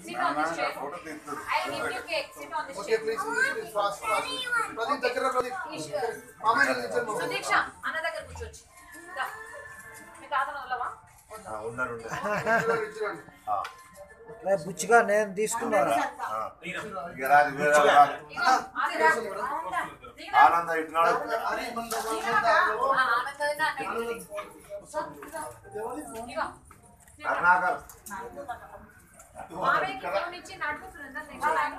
Sit on this chair. I'll give you cake. Sit on this okay chair. Please please fast fast Pradeep దగ్గర ప్రదీప్ మామయ్య నిల్చోండి మామ. సుదీక్ష అన్న దగ్గర కూర్చోవచ్చు దా. మీ తాతను వదలవా ఉన్నారు ఉన్నారు. నిల్చోండి, నిల్చోండి. ఆ, రే బుచ్చిగా నేను తీసుకున్నారా ఆ. ఇక రాదు, వేరే రాదు. ఇగో, ఆది రా. దిగరా. ఆనంద ఇటున్నాడు అరే, మన దగ్గర దిగరా. ఆ, ఆనందం అన్న ఇగో. కరుణాకర్ మామయ్యకి ఫోన్ ఇచ్చి నడుపుతున్నా నెక్స్ట్ టైం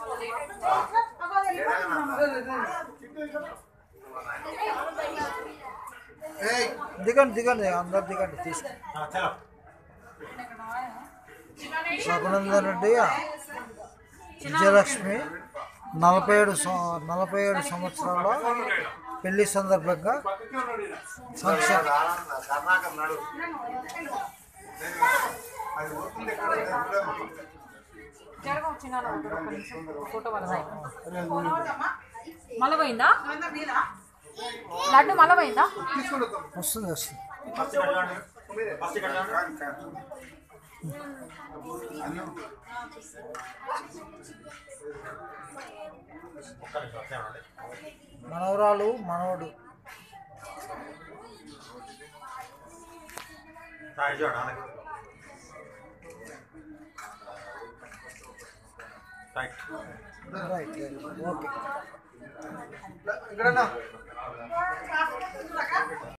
ఏయ్ దిగండి దిగండి అందరు దిగండి తీసుకు రఘునందన్ రెడ్డి విజయలక్ష్మి నలభై ఏడు సం- నలభై ఏడు సంవత్సరాల పెళ్లి సందర్భంగా ఫంక్షన్ ఆనంద కరుణాకర్ నడు అది పోతుంది ఎక్కడ జరగవచ్చు ఫోటో వాళ్ళ మళ్ళీ పోయిందా లడ్డు మళ్ళీ పోయిందా తీసుకొని వద్దాం. వస్తుంది వస్తుంది మనవరాలు మనవడు రైట్ ఓకే ఇక్కడన్నా